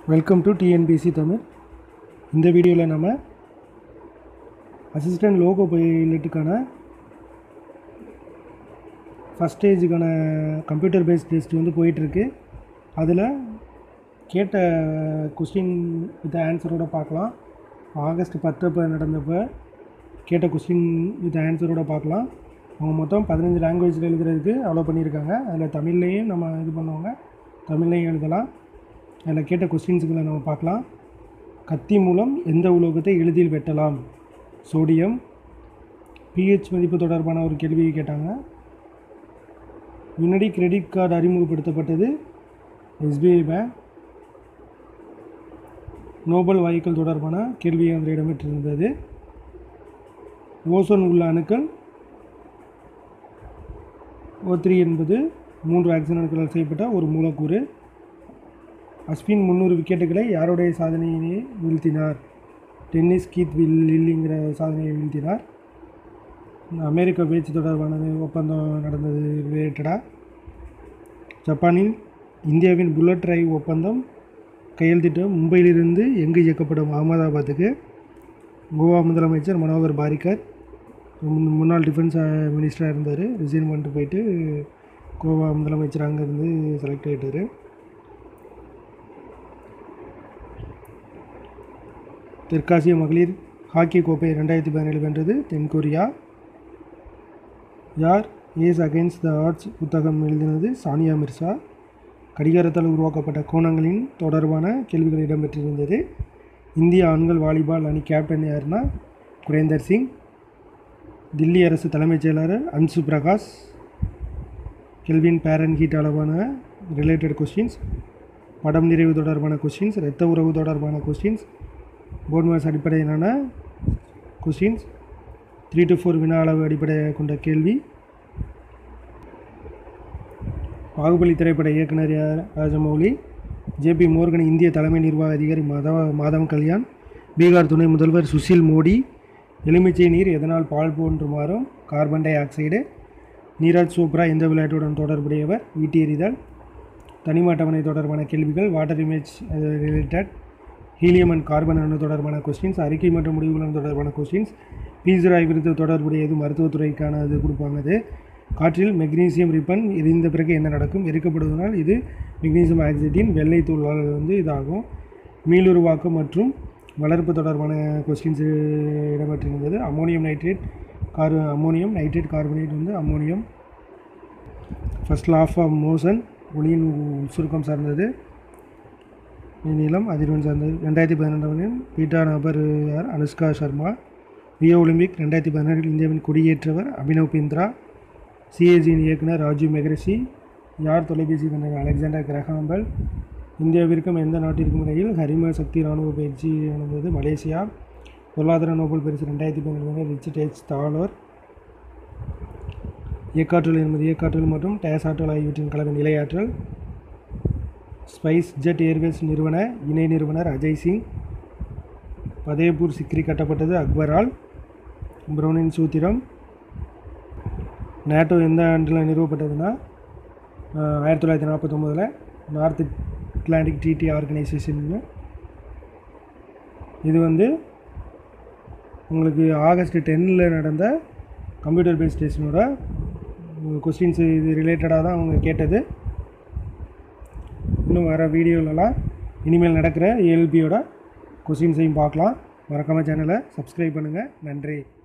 welcome to TNPSC Tamil இந்த வீடியோவில் நம்ம அசிஸ்டன்ட் லோகோ பைலட்டுக்கான ஃபஸ்ட் ஸ்டேஜுக்கான கம்ப்யூட்டர் பேஸ்ட் டெஸ்ட் வந்து போயிட்டுருக்கு அதில் கேட்ட கொஸ்டின் வித் ஆன்சரோட பார்க்கலாம் ஆகஸ்ட் பத்தப்போ நடந்தப்போ கேட்ட கொஸ்டின் வித் ஆன்சரோட பார்க்கலாம் அவங்க மொத்தம் பதினஞ்சு லாங்குவேஜில் எழுதுறதுக்கு அலோவ் பண்ணியிருக்காங்க அதில் தமிழ்லேயும் நம்ம இது பண்ணுவாங்க தமிழ்லையும் எழுதலாம் அதில் கேட்ட கொஸ்டின்ஸுகளை நம்ம பார்க்கலாம் கத்தி மூலம் எந்த உலோகத்தை எளிதில் வெட்டலாம் சோடியம் பிஹெச் மதிப்பு தொடர்பான ஒரு கேள்வியை கேட்டாங்க முன்னாடி கிரெடிட் கார்டு அறிமுகப்படுத்தப்பட்டது எஸ்பிஐ பேங்க் நோபல் வாயுக்கள் தொடர்பான கேள்வி வந்து இடம்பெற்றிருந்தது ஓசோன் உள்ள அணுக்கள் ஓ த்ரீ என்பது மூன்று ஆக்சிஜன் அணுக்களால் செய்யப்பட்ட ஒரு மூலக்கூறு அஸ்வின் முந்நூறு விக்கெட்டுகளை யாருடைய சாதனையை வீழ்த்தினார் டென்னிஸ் கீத் வில் லில்லிங்கிற சாதனையை வீழ்த்தினார் அமெரிக்க பேச்சு தொடர்பானது ஒப்பந்தம் நடந்தது ரிலேட்டடாக ஜப்பானில் இந்தியாவின் புல்லட் ரயில் ஒப்பந்தம் கையெழுத்திட்டு மும்பையிலிருந்து எங்கு இயக்கப்படும் அகமதாபாத்துக்கு கோவா முதலமைச்சர் மனோகர் பாரிக்கர் முன்- முன்னாள் டிஃபென்ஸ் மினிஸ்டராக இருந்தார் ரிசைன் பண்ணிட்டு போயிட்டு கோவா முதலமைச்சர் அங்கேருந்து செலக்ட் ஆகிட்டார் தெற்காசிய மகளிர் ஹாக்கி கோப்பை ரெண்டாயிரத்தி பதினேழு வென்றது தென்கொரியா யார் ஏஸ் அகைன்ஸ்ட் த ஆர்ட்ஸ் புத்தகம் எழுதினது சானியா மிர்சா கடிகாரத்தால் உருவாக்கப்பட்ட கோணங்களின் தொடர்பான கேள்விகள் இடம்பெற்றிருந்தது இந்திய ஆண்கள் வாலிபால் அணி கேப்டன் யாருன்னா குரேந்தர் சிங் தில்லி அரசு தலைமைச் செயலாளர் அன்சு பிரகாஷ் கெல்வின் பேரன் ஹீட் அளவான ரிலேட்டட் கொஸ்டின்ஸ் படம் நிறைவு தொடர்பான கொஸ்டின்ஸ் இரத்த உறவு தொடர்பான கொஸ்டின்ஸ் போர்ட்மாஸ் அடிப்படையிலான கொஸ்டின்ஸ் த்ரீ டு ஃபோர் வினா அளவு அடிப்படை கொண்ட கேள்வி பாகுபலி திரைப்பட இயக்குனர் யார் ராஜமௌலி ஜேபி மோர்கன் இந்திய தலைமை நிர்வாக அதிகாரி மாதவ மாதவ் கல்யாண் பீகார் துணை முதல்வர் சுஷில் மோடி எலுமிச்சை நீர் எதனால் பால் போன்று மாறும் carbon dioxide Neeraj Chopra எந்த விளையாட்டுடன் தொடர்புடையவர் ஈட்டி எறிதல் தனிம அட்டவணை தொடர்பான கேள்விகள் water image related helium and carbon அணு தொடர்பான கொஸ்டின்ஸ் அறிக்கை மற்றும் முடிவுகள் தொடர்பான கொஸ்டின்ஸ் பீசராய் விருது தொடர்புடையது மருத்துவத்துறைக்கான இது கொடுப்பாங்க அது காற்றில் மெக்னீசியம் ரிப்பன் எரிந்த பிறகு என்ன நடக்கும் எரிக்கப்படுவதனால் இது மெக்னீசியம் ஆக்சைடின் வெள்ளை தூளால் வந்து இதாகும் மீளுருவாக்கம் மற்றும் வளர்ப்பு தொடர்பான கொஸ்டின்ஸ் இடம்பெற்றிருந்தது ammonium nitrate car ammonium nitrate carbonate வந்து ammonium first law of motion ஒளியின் சுருக்கம் சார்ந்தது நீளம் அதிர்வெண் சார்ந்தது ரெண்டாயிரத்தி பதினெண்டாம் பீட்டா நபர் யார் அனுஷ்கா சர்மா ரியோ ஒலிம்பிக் ரெண்டாயிரத்தி பதினாறில் இந்தியாவின் கொடியேற்றவர் அபினவ் பிந்த்ரா சிஏஜியின் இயக்குனர் ராஜீவ் மெஹரிஷி யார் தொலைபேசி கண்டனர் அலெக்சாண்டர் கிரஹாம்பல் இந்தியாவிற்கும் எந்த நாட்டிற்கும் இடையில் ஹரிம சக்தி இராணுவ பயிற்சி நடந்தது மலேசியா பொருளாதார நோபல் பரிசு ரெண்டாயிரத்தி பதினேழு ரிச்சர்ட் எச் தாலர் இயக்காற்றல் என்பது இயக்காற்றல் மற்றும் டேஸ் ஆற்றல் ஆகியவற்றின் கலவை நிலையாற்றல் ஸ்பைஸ் ஜெட் ஏர்வேஸ் நிறுவன இணை நிறுவனர் அஜய் சிங் பதேபூர் சிக்ரி கட்டப்பட்டது அக்பரால் ப்ரௌனின் சூத்திரம் நேட்டோ எந்த ஆண்டில் நிறுவப்பட்டதுன்னா ஆஹ், ஆயிரத்தி தொள்ளாயிரத்தி நாற்பத்தொம்போதில் நார்த் அட்லாண்டிக் ட்ரீட்டி ஆர்கனைசேஷன் இது வந்து உங்களுக்கு ஆகஸ்ட் டென்னில் நடந்த கம்ப்யூட்டர் பேஸ்ட் டெஸ்டினோட கொஸ்டின்ஸ் இது ரிலேட்டடாக தான் அவங்க கேட்டது இன்னும் வர வீடியோலலாம் இனிமேல் நடக்கிற ஏஎல்பியோட கொஸ்டின்ஸையும் பார்க்கலாம் மறக்காமல் சேனலை சப்ஸ்கிரைப் பண்ணுங்கள் நன்றி